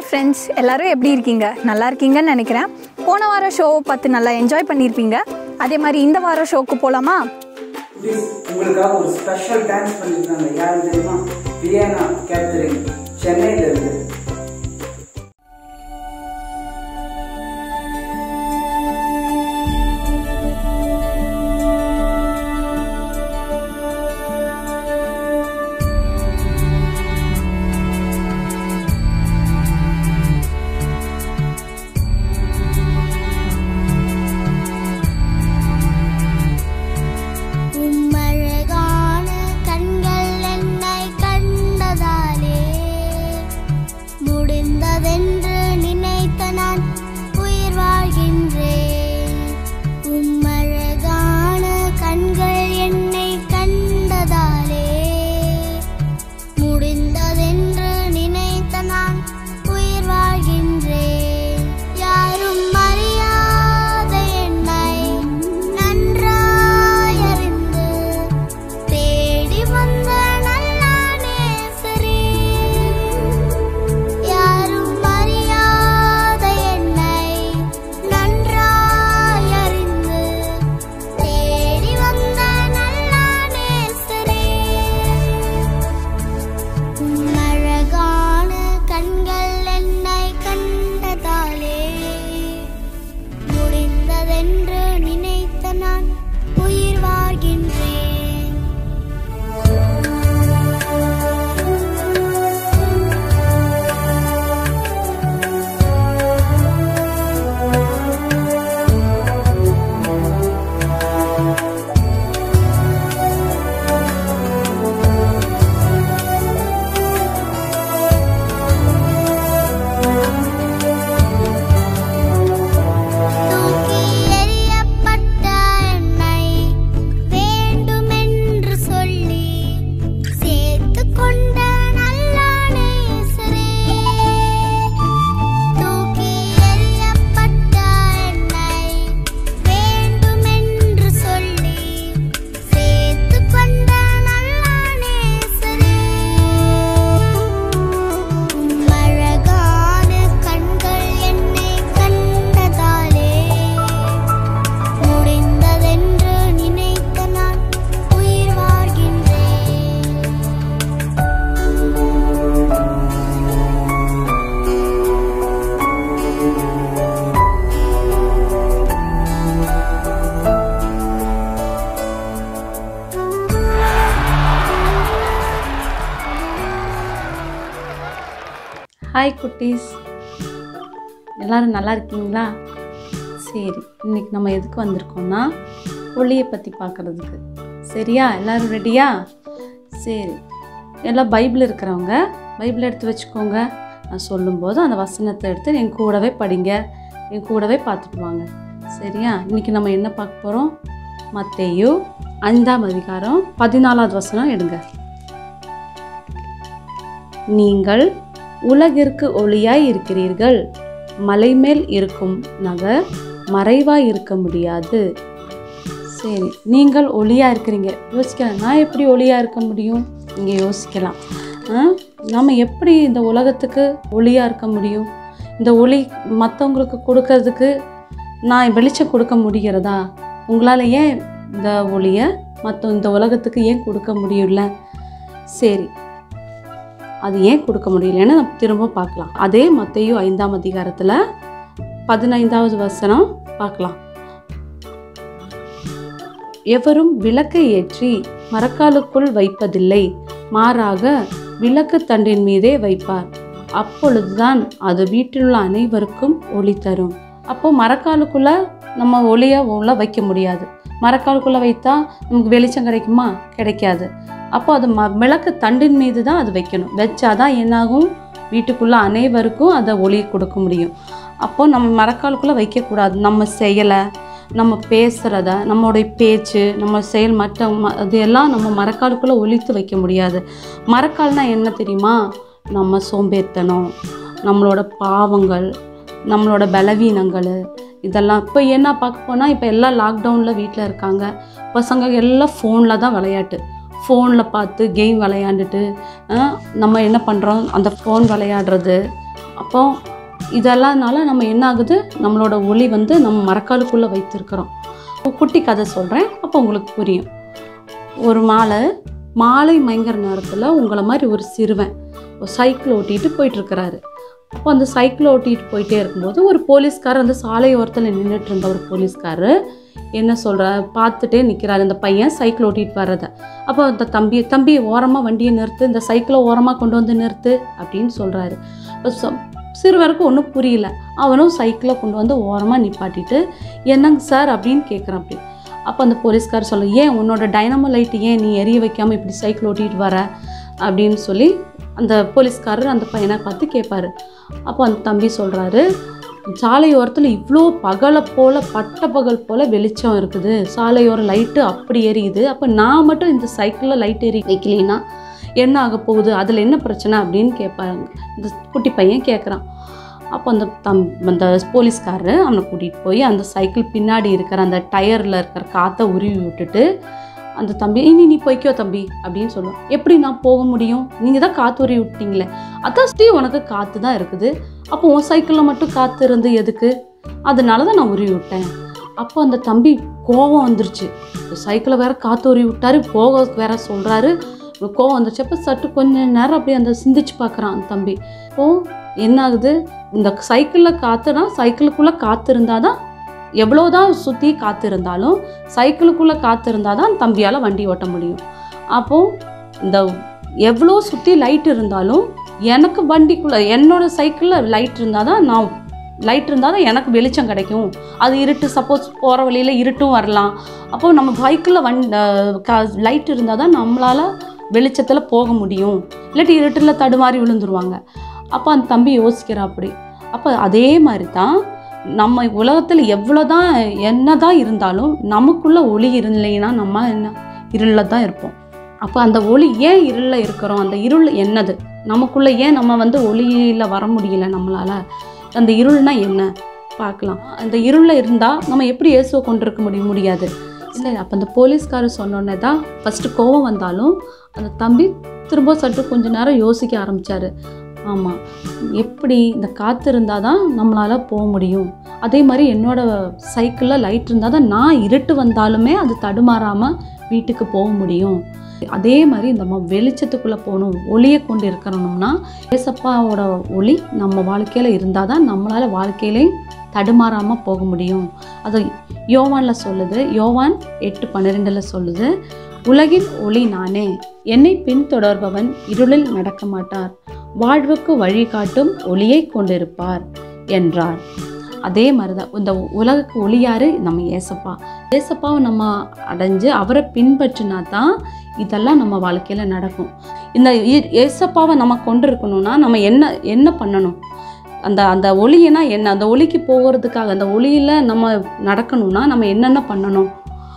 Friends எல்லாரும் எப்படி இருக்கீங்க நல்லா இருக்கீங்கன்னு நினைக்கிறேன் போன வாரம் ஷோவை பார்த்து நல்லா என்ஜாய் பண்ணியிருப்பீங்க அதே மாதிரி இந்த வாரம் ஷோக்கு போகலாமா ப்ளீஸ் உங்களுக்காக ஒரு ஸ்பெஷல் டான்ஸ் பண்ணியிருக்காங்க யாரும் தெரியுமா வியனா கேத்ரின் சென்னையில இருந்து உம்மழகான கண்கள் என்னை கண்டதாலே முடிந்ததென்று நினைத்த நான் உயிர் வாழ்கின்றேன் உம்மழகான கண்கள் என்னை கண்டதாலே முடிந்ததென்று நினைத்த நான் உயிர் வாழ்கின்றேன் யாரும் அறியாத என்னை நன்றாய் அறிந்து தேடி வந்த நல்ல நேசரே யாரும் அறியாத என்னை நன்றாய் அறிந்து தேடி வந்த நல்ல நேசரே அழகான கண்கள் என்னை கண்டதாலே முடிந்ததென்று நினைத்த நான் உயிர் வாழ்கின்றேன் தூக்கி எறியப்பட்ட என்னை வேண்டுமென்று சொல்லி சேர்த்துக் கொண்ட நல்ல நேசரே தூக்கி எறியப்பட்ட என்னை வேண்டுமென்று சொல்லி சேர்த்துக் கொண்ட நல்ல நேசரே அழகான கண்கள் என்னை கண்டதாலே முடிந்ததென்று நினைத்த நான் உயிர் வாழ்கின்றேன் ஹாய் குட்டீஸ் எல்லாரும் நல்லா இருக்கீங்களா சரி இன்னைக்கு நம்ம எதுக்கு வந்திருக்கோம்னா ஒளியை பற்றி பார்க்குறதுக்கு சரியா எல்லாரும் ரெடியா சரி எல்லாம் பைபிள் இருக்கிறவங்க பைபிள் எடுத்து வச்சுக்கோங்க நான் சொல்லும்போது அந்த வசனத்தை எடுத்து என் கூடவே படிங்க என் கூடவே பார்த்துட்டு வாங்க சரியா இன்னைக்கு நம்ம என்ன பார்க்க போகிறோம் மத்தேயு ஐந்தாம் அதிகாரம் பதினாலாவது வசனம் எடுங்க நீங்கள் உலகிற்கு ஒளியாய் இருக்கிறீர்கள் மலை மேல் இருக்கும் நகர் மறைவாய் இருக்க முடியாது சரி நீங்கள் ஒளியாக இருக்கிறீங்க யோசிக்கலாம் நான் எப்படி ஒளியாக இருக்க முடியும் இங்கே யோசிக்கலாம் ஆ? நம்ம எப்படி இந்த உலகத்துக்கு ஒளியாக இருக்க முடியும் இந்த ஒளி மற்றவங்களுக்கு கொடுக்கறதுக்கு நான் வெளிச்சம் கொடுக்க முடிகிறதா உங்களால் ஏன் இந்த ஒளியை மற்ற இந்த உலகத்துக்கு ஏன் கொடுக்க முடியல சரி அது ஏன் கொடுக்க முடியலன்னு நம்ம திரும்ப பார்க்கலாம் அதே மத்தையும் ஐந்தாம் அதிகாரத்தில் பதினைந்தாவது வசனம் பார்க்கலாம் எவரும் விளக்கை ஏற்றி மரக்காலுக்குள் வைப்பதில்லை மாறாக விளக்கு தண்டின் மீதே வைப்பார் அப்பொழுதுதான் அது வீட்டிலுள்ள அனைவருக்கும் ஒளி தரும் அப்போ மரக்காலுக்குள்ள நம்ம ஒளியை உள்ள வைக்க முடியாது மரக்காலுக்குள்ள வைத்தா நமக்கு வெளிச்சம் கிடைக்குமா கிடைக்காது அப்போ அது ம விளக்கு தண்டின் மீது தான் அது வைக்கணும் வச்சாதான் என்னாகும் வீட்டுக்குள்ளே அனைவருக்கும் அதை ஒளி கொடுக்க முடியும் அப்போ நம்ம மரக்காலுக்குள்ளே வைக்கக்கூடாது நம்ம செயலை நம்ம பேசுகிறத நம்மளுடைய பேச்சு நம்ம செயல் மற்ற ம- அது எல்லாம் நம்ம மரக்காலுக்குள்ளே ஒழித்து வைக்க முடியாது மரக்கால்னா என்ன தெரியுமா நம்ம சோம்பேறித்தனம் நம்மளோட பாவங்கள் நம்மளோட பலவீனங்கள் இதெல்லாம் இப்போ என்ன பார்க்க போனால் இப்போ எல்லாம் லாக்டவுனில் வீட்டில் இருக்காங்க பசங்க எல்லாம் ஃபோனில் தான் விளையாட்டு ஃபோனில் பார்த்து கேம் விளையாண்டுட்டு அஹ், நம்ம என்ன பண்ணுறோம் அந்த ஃபோன் விளையாடுறது அப்போ இதெல்லாம்னால நம்ம என்ன ஆகுது நம்மளோட ஒளி வந்து நம்ம மரக்காலுக்குள்ளே வைத்திருக்கிறோம் ஒரு குட்டி கதை சொல்கிறேன் அப்போ உங்களுக்கு புரியும் ஒரு மாலை மாலை மயங்கர நேரத்தில் உங்களை மாதிரி ஒரு சிறுவன் ஒரு சைக்கிள் ஓட்டிகிட்டு போயிட்டுருக்கிறாரு அப்போ அந்த சைக்கிள் ஓட்டிகிட்டு போயிட்டே இருக்கும்போது ஒரு போலீஸ்காரர் அந்த சாலை ஓரத்தில் நின்றுட்டு இருந்த ஒரு போலீஸ்காரர் என்ன சொல்கிற பார்த்துட்டே நிற்கிறாரு இந்த பையன் சைக்கிள் ஓட்டிகிட்டு வர்றதை அப்போ அந்த தம்பி தம்பி ஓரமாக வண்டியை நிறுத்து இந்த சைக்கிளை ஓரமாக கொண்டு வந்து நிறுத்து அப்படின்னு சொல்கிறாரு இப்போ சொ- சிறுவருக்கு ஒன்றும் புரியல அவனும் சைக்கிளை கொண்டு வந்து ஓரமாக நிப்பாட்டிட்டு என்னங்க சார் அப்படின்னு கேட்குறான் அப்படி அப்போ அந்த போலீஸ்கார் சொல்ல ஏன் உன்னோட டைனமோ லைட் ஏன் நீ எரிய வைக்காமல் இப்படி சைக்கிள் ஓட்டிகிட்டு வர அப்படின்னு சொல்லி அந்த போலீஸ்காரர் அந்த பையனை பார்த்து கேட்பாரு அப்போ அந்த தம்பி சொல்கிறாரு சாலையோரத்தில் இவ்வளோ பகலை போல் பட்ட பகல் போல் வெளிச்சம் இருக்குது சாலையோர லைட்டு அப்படி எரியுது அப்போ நான் மட்டும் இந்த சைக்கிளில் லைட் எரி வைக்கலைன்னா என்ன ஆக போகுது அதில் என்ன பிரச்சனை அப்படின்னு கேட்பாங்க இந்த குட்டி பையன் கேட்குறான் அப்போ அந்த தம் அந்த போலீஸ்காரரு அவனை கூட்டிகிட்டு போய் அந்த சைக்கிள் பின்னாடி இருக்கிற அந்த டயரில் இருக்கிற காற்றை உருவி விட்டுட்டு அந்த தம்பி இனி நீ போய்க்கோ தம்பி அப்படின்னு சொல்லுவான் எப்படி நான் போக முடியும் நீங்கள் தான் காற்று உருவி விட்டீங்களே அதான் ஸ்ரீ உனக்கு காற்று தான் இருக்குது அப்போ உன் சைக்கிளில் மட்டும் காற்று இருந்து எதுக்கு அதனால தான் நான் உருவி விட்டேன் அப்போ அந்த தம்பி கோவம் வந்துருச்சு சைக்கிளை வேற காற்று உருவி விட்டாரு போக வேற சொல்கிறாரு கோவம் வந்துருச்சு அப்போ சட்டு கொஞ்ச நேரம் அப்படியே அந்த சிந்திச்சு பார்க்குறான் அந்த தம்பி ஓ என்ன ஆகுது இந்த சைக்கிளில் காற்றுனா சைக்கிளுக்குள்ளே காற்று இருந்தால் தான் எவ்வளோதான் சுற்றி காற்று இருந்தாலும் சைக்கிளுக்குள்ளே காற்று இருந்தால் தான் தம்பியால் வண்டி ஓட்ட முடியும் அப்போது இந்த எவ்வளோ சுற்றி லைட் இருந்தாலும் எனக்கு வண்டிக்குள்ளே என்னோட சைக்கிளில் லைட் இருந்தால் தான் நான் லைட் இருந்தால் தான் எனக்கு வெளிச்சம் கிடைக்கும் அது இருட்டு சப்போஸ் போகிற வழியில் இருட்டும் வரலாம் அப்போ நம்ம பைக்கில் வண் லைட் இருந்தால் தான் நம்மளால் வெளிச்சத்தில் போக முடியும் இல்லாட்டி இருட்டில் தடுமாறி விழுந்துருவாங்க அப்போ அந்த தம்பி யோசிக்கிறா அப்படி அப்போ அதே மாதிரி தான் நம்ம உலகத்தில் எவ்வளோ தான் என்ன தான் இருந்தாலும் நமக்குள்ள ஒளி இல்லைன்னா நம்ம என்ன இருளில் தான் இருப்போம் அப்போ அந்த ஒளி ஏன் இருளில் இருக்கிறோம் அந்த இருள் என்னது நமக்குள்ளே ஏன் நம்ம வந்து ஒளியில் வர முடியல நம்மளால் அந்த இருள்னா என்ன பார்க்கலாம் அந்த இருளில் இருந்தால் நம்ம எப்படி இயேசுவை கொண்டிருக்க முடியும் முடியாது இல்லை அப்போ அந்த போலீஸ்காரர் சொன்னோன்னே தான் ஃபஸ்ட்டு கோவம் வந்தாலும் அந்த தம்பி திரும்ப சற்று கொஞ்ச நேரம் யோசிக்க ஆரம்பித்தார் ஆமாம் எப்படி இந்த காற்று இருந்தால் தான் நம்மளால் போக முடியும் அதே மாதிரி என்னோட சைக்கிளில் லைட் இருந்தால் தான் நான் இருட்டு வந்தாலுமே அது தடுமாறாமல் வீட்டுக்கு போக முடியும் அதே மாதிரி இந்த ம- வெளிச்சத்துக்குள்ளே போகணும் ஒளியை கொண்டு இருக்கணும்னா ஏசப்பாவோட ஒளி நம்ம வாழ்க்கையில் இருந்தால் தான் நம்மளால் வாழ்க்கையிலையும் தடுமாறாமல் போக முடியும் அது யோவானில் சொல்லுது யோவான் எட்டு பன்னிரெண்டில் சொல்லுது உலகின் ஒளி நானே என்னை பின்தொடர்பவன் இருளில் நடக்க மாட்டார் வாழ்வுக்கு வழிகாட்டும் ஒளியை கொண்டிருப்பார் என்றார் அதே மாதிரி தான் இந்த உலகுக்கு ஒளி யாரு நம்ம ஏசப்பா ஏசப்பாவை நம்ம அடைஞ்சு அவரை பின்பற்றினா தான் இதெல்லாம் நம்ம வாழ்க்கையில் நடக்கும் இந்த இ- ஏசப்பாவை நம்ம கொண்டு இருக்கணும்னா நம்ம என்ன என்ன பண்ணணும் அந்த அந்த ஒளினா என்ன அந்த ஒளிக்கு போகிறதுக்காக அந்த ஒளியில் நம்ம நடக்கணும்னா நம்ம என்னென்ன பண்ணணும்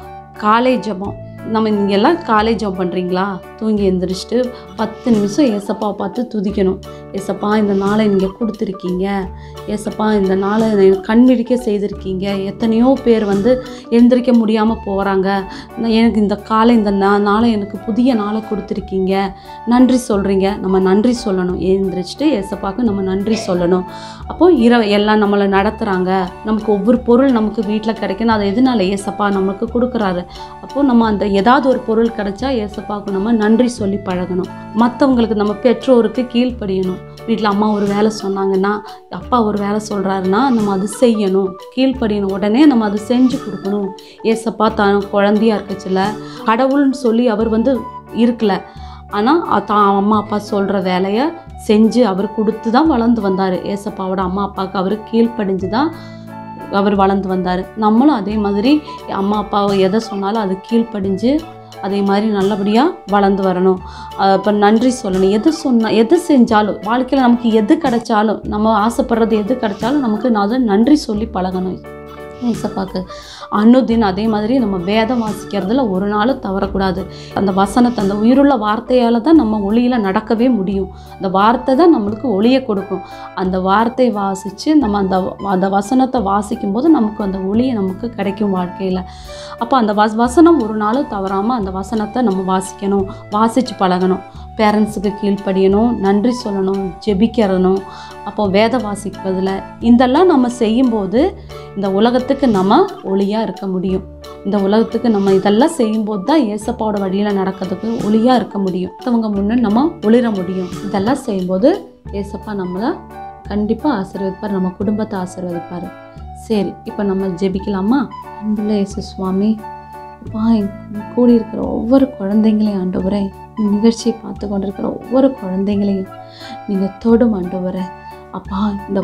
காலை ஜெபம் நம்ம நீங்க எல்லாம் காலை ஜெபம் பண்ணுறீங்களா தூங்கி எந்திரிச்சிட்டு பத்து நிமிஷம் ஏசப்பாவை பார்த்து துதிக்கணும் ஏசப்பா இந்த நாளை நீங்கள் கொடுத்துருக்கீங்க ஏசப்பா இந்த நாளை எனக்கு கண் விழிக்க செய்திருக்கீங்க எத்தனையோ பேர் வந்து எந்திரிக்க முடியாமல் போகிறாங்க எனக்கு இந்த காலை இந்த நா- நாளை எனக்கு புதிய நாளை கொடுத்துருக்கீங்க நன்றி சொல்கிறீங்க நம்ம நன்றி சொல்லணும் எழுந்திரிச்சிட்டு ஏசப்பாவுக்கு நம்ம நன்றி சொல்லணும் அப்போது இரவு எல்லாம் நம்மளை நடத்துகிறாங்க நமக்கு ஒவ்வொரு பொருள் நமக்கு வீட்டில் கிடைக்கணும் அது எதனால ஏசப்பா நமக்கு கொடுக்குறாரு அப்போது நம்ம அந்த ஏதாவது ஒரு பொருள் கிடைச்சா ஏசப்பாவுக்கு நம்ம நன்றி சொல்லி பழகணும் மற்றவங்களுக்கு நம்ம பெற்றோருக்கு கீழ்ப்படியணும் வீட்டில் அம்மா ஒரு வேலை சொன்னாங்கன்னா அப்பா ஒரு வேலை சொல்கிறாருன்னா நம்ம அது செய்யணும் கீழ்ப்படியணும் உடனே நம்ம அது செஞ்சு கொடுக்கணும் ஏசப்பா தான் குழந்தையா இருக்கச்சுல கடவுள்னு சொல்லி அவர் வந்து இருக்கல ஆனால் தான் அம்மா அப்பா சொல்கிற வேலையை செஞ்சு அவர் கொடுத்து தான் வளர்ந்து வந்தார் ஏசப்பாவோட அம்மா அப்பாவுக்கு அவர் கீழ்ப்படிஞ்சு தான் அவர் வளர்ந்து வந்தார் நம்மளும் அதே மாதிரி அம்மா அப்பா எதை சொன்னாலும் அது கீழ்ப்படிஞ்சு அதே மாதிரி நல்லபடியாக வளர்ந்து வரணும் இப்போ நன்றி சொல்லணும் எது சொன்னால் எது செஞ்சாலும் வாழ்க்கையில் நமக்கு எது கிடைச்சாலும் நம்ம ஆசைப்படுறது எது கிடைச்சாலும் நமக்கு நான் அதை நன்றி சொல்லி பழகணும் ஏசப்பாக்கு அனுதின் அதே மாதிரி நம்ம வேதம் வாசிக்கிறதுல ஒரு நாளும் தவறக்கூடாது அந்த வசனத்தை அந்த உயிருள்ள வார்த்தையால் தான் நம்ம ஒளியில் நடக்கவே முடியும் அந்த வார்த்தை தான் நம்மளுக்கு ஒளியை கொடுக்கும் அந்த வார்த்தை வாசித்து நம்ம அந்த அந்த வசனத்தை வாசிக்கும் போது நமக்கு அந்த ஒளி நமக்கு கிடைக்கும் வாழ்க்கையில் அப்போ அந்த வஸ் வசனம் ஒரு நாளும் தவறாமல் அந்த வசனத்தை நம்ம வாசிக்கணும் வாசித்து பழகணும் பேரண்ட்ஸுக்கு கீழ்ப்படியணும் நன்றி சொல்லணும் ஜெபிக்கிறணும் அப்போ வேத வாசிப்பதில் இதெல்லாம் நம்ம செய்யும்போது இந்த உலகத்துக்கு நம்ம ஒளியாக இருக்க முடியும் இந்த உலகத்துக்கு நம்ம இதெல்லாம் செய்யும்போது தான் ஏசப்பாவோட வழியில் நடக்கிறதுக்கு ஒளியாக இருக்க முடியும் மற்றவங்க முன்னே நம்ம ஒளிர முடியும் இதெல்லாம் செய்யும்போது ஏசப்பா நம்மளை கண்டிப்பாக ஆசீர்வதிப்பார் நம்ம குடும்பத்தை ஆசீர்வதிப்பார் சரி இப்போ நம்ம ஜெபிக்கலாமா அன்புள்ள இயேசு சுவாமி அப்பா இங்க கூடி இருக்கிற ஒவ்வொரு குழந்தைங்களையும் ஆண்டவரே இந்த நிகழ்ச்சியை பார்த்து கொண்டிருக்கிற ஒவ்வொரு குழந்தைங்களையும் நீங்கள் தொடும் ஆண்டவரே அப்பா இந்த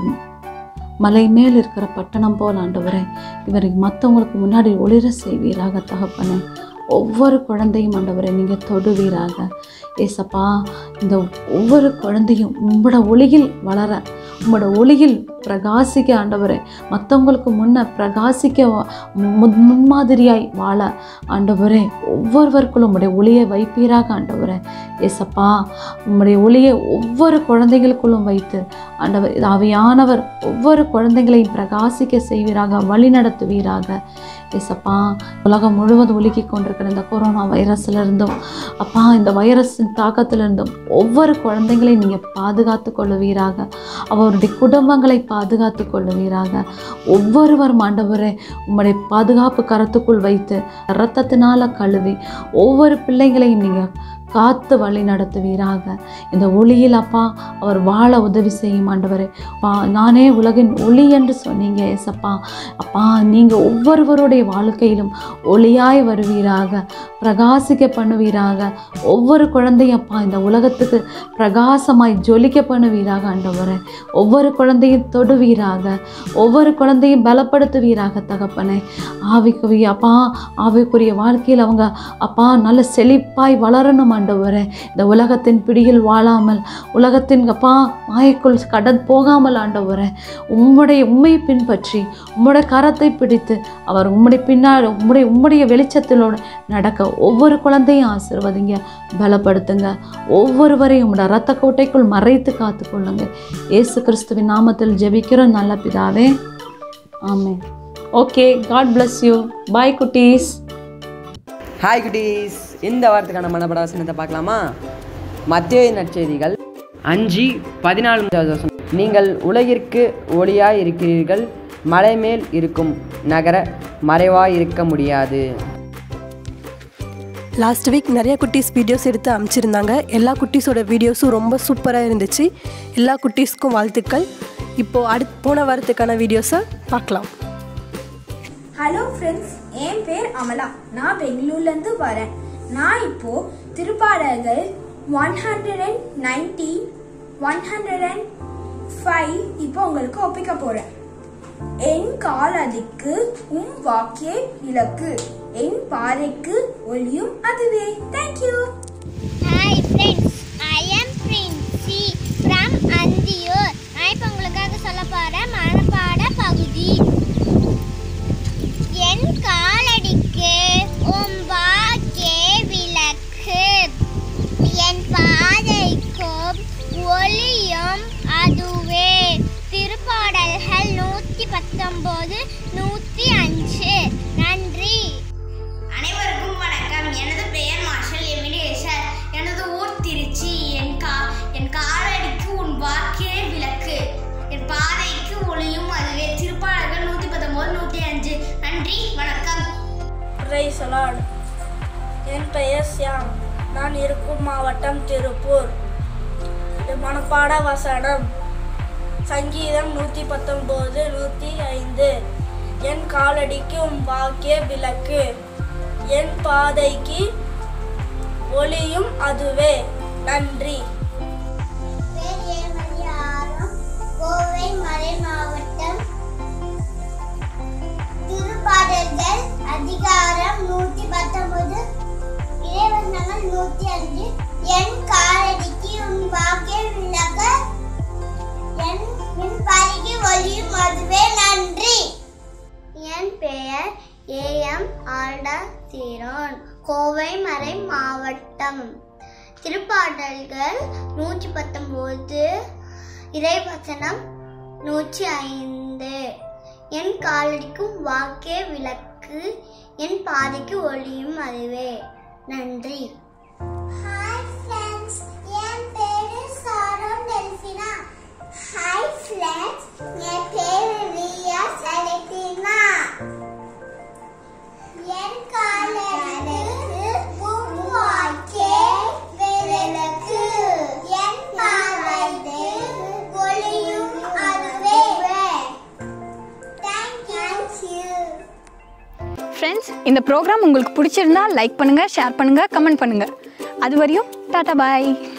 மலை மேல் இருக்கிற பட்டணம் போல் ஆண்டவரே இவரை மற்றவங்களுக்கு முன்னாடி ஒளிர செய்வீராக தகப்பனே ஒவ்வொரு குழந்தையும் ஆண்டவரை நீங்கள் தொடுவீராக ஏசப்பா இந்த ஒவ்வொரு குழந்தையும் உங்களோட ஒளியில் வளர உங்களோட ஒளியில் பிரகாசிக்க ஆண்டவரே மற்றவங்களுக்கு முன்ன பிரகாசிக்க மு- முன்மாதிரியாய் வாழ ஆண்டவரே ஒவ்வொருவருக்குள்ளும் உம்முடைய ஒளியை வைப்பீராக ஆண்டவரே ஏசப்பா உம்முடைய ஒளியை ஒவ்வொரு குழந்தைகளுக்குள்ளும் வைத்து ஆண்டவர் இது ஆவியானவர் ஒவ்வொரு குழந்தைகளையும் பிரகாசிக்க செய்வீராக வழி நடத்துவீராக ஏசப்பா உலகம் முழுவதும் ஒழுகி கொண்டிருக்கிற இந்த கொரோனா வைரஸ்ல இருந்தும் அப்பா இந்த வைரஸின் தாக்கத்துல இருந்தும் ஒவ்வொரு குழந்தைகளையும் நீங்கள் பாதுகாத்து கொள்ளுவீராக அவருடைய குடும்பங்களை பாதுகாத்து கொள்ளுவீராக ஒவ்வொருவரும் ஆண்டவரே உம்முடைய பாதுகாப்பு கரத்துக்குள் வைத்து இரத்தத்தினால கழுவி ஒவ்வொரு பிள்ளைகளையும் நீங்கள் காத்து வழி நடத்துவீராக இந்த ஒளியில் அப்பா அவர் வாழ உதவி செய்யும் ஆண்டவரே அப்பா நானே உலகின் ஒளி என்று சொன்னீங்க ஏசப்பா அப்பா நீங்கள் ஒவ்வொருவருடைய வாழ்க்கையிலும் ஒளியாய் வருவீராக பிரகாசிக்க பண்ணுவீராக ஒவ்வொரு குழந்தையும் அப்பா இந்த உலகத்துக்கு பிரகாசமாய் ஜொலிக்க பண்ணுவீராக ஆண்டவரே ஒவ்வொரு குழந்தையும் தொடுவீராக ஒவ்வொரு குழந்தையும் பலப்படுத்துவீராக தகப்பனே ஆவிக்குரிய அப்பா ஆவிக்குரிய வாழ்க்கையில் அவங்க அப்பா நல்ல செழிப்பாய் வளரணும் ஆண்டவரே இந்த உலகத்தின் பிடியில் வாழாமல் உலகத்தின் அப்பா மாயக்குள் கடன் போகாமல் ஆண்டவரே உம்முடைய உண்மையை பின்பற்றி உம்முடைய கரத்தை பிடித்து அவர் உம்முடைய பின்னாடி உம்முடைய உம்முடைய வெளிச்சத்திலோடு நடக்க ஒவ்வொரு குழந்தையும் ஆசீர்வதிங்க பலப்படுத்துங்க ஒவ்வொருவரையும் உம்முடைய ரத்த கோட்டைக்குள் மறைத்து காத்துக்கொள்ளுங்க இயேசு கிறிஸ்துவின் நாமத்தில் ஜெபிக்கிறோம் நல்ல பிதாவே amen okay god bless you bye குட்டீஸ் ஹாய் குட்டீஸ் இந்த வாரத்துக்கான மனப்பட வசனத்தை பார்க்கலாமா மத்திய நற்செய்திகள் அஞ்சு பதினாலு வசனம் நீங்கள் உலகிற்கு ஒளியாய் இருக்கிறீர்கள் மலை மேல் இருக்கும் நகர மறைவாய் இருக்க முடியாது லாஸ்ட் வீக் நிறைய குட்டீஸ் வீடியோஸ் எடுத்து அனுப்பிச்சிருந்தாங்க எல்லா குட்டீஸோட வீடியோஸும் ரொம்ப சூப்பராக இருந்துச்சு எல்லா குட்டீஸ்க்கும் வாழ்த்துக்கள் இப்போது அடுத் போன வாரத்துக்கான வீடியோஸை பார்க்கலாம் ஹலோ ஃப்ரெண்ட்ஸ் என் பேர் அமலா நான் பெங்களூர்லேருந்து வரேன் நான் இப்போ திருப்பாடல்கள் one hundred and ninety one hundred and five இப்போ உங்களுக்கு ஒப்பிக்க போறேன் என் காலடிக்கு உம் வாக்கே விளக்கு என் பாறைக்கு ஒளியும் அதுவே thank you hi friends I am Princy from Anthiyur நான் இப்போ உங்களுக்காக சொல்ல போகிறேன் மனப்பாட பகுதி என் காலடிக்கு உம் வாக்கே விளக்கு என் பாதைக்கும் ஒளியும் அதுவே திருப்பாடல்கள் நூற்றி பத்தொம்போது நூற்றி அஞ்சு நன்றி அனைவருக்கும் வணக்கம் எனது பெயர் மார்ஷல் எமினேஷன் எனது ஊர் திருச்சி என் கா என் காலடிக்கு உன் வாக்கே விளக்கு என் பாதைக்கு ஒளியும் அதுவே திருப்பாளர்கள் நூற்றி பத்தொம்போது நூற்றி அஞ்சு நன்றி வணக்கம் ரைசலாட் என் பெயர் சியாம் நான் இருக்கும் மாவட்டம் திருப்பூர் என் மனப்பாட வசனம் சங்கீதம் நூற்றி பத்தொம்போது நூற்றி ஐந்து என் காலடிக்கு உன் வாக்கிய விளக்கு என் பாதைக்கு ஒளியும் அதுவே நன்றி பேர் ஏமதி ஆரம் கோவை மறை மாவட்டம் திருப்பாடல்கள் அதிகாரம் நூத்தி பத்தொன்பது இறைவசனங்கள் நூத்தி அஞ்சு என் காலடிக்கு உன் வாக்கே விளக்க என் என் பாதைக்கு ஒளியும் அதுவே நன்றி என் பெயர் ஏஎம் ஆல்டா சீரோன் கோவை மறை மாவட்டம் திருப்பாடல்கள் நூற்றி பத்தொம்போது இறைவசனம் நூற்றி ஐந்து என் காலடிக்கும் வாக்கே விளக்கு என் பாதைக்கு ஒளியும் அதுவே நன்றி ஹாய் ஃப்ரெண்ட்ஸ் இந்த ப்ரோக்ராம் உங்களுக்கு பிடிச்சிருந்தா லைக் பண்ணுங்கள் ஷேர் பண்ணுங்கள் கமெண்ட் பண்ணுங்கள் அது வரையும் டாட்டா பாய்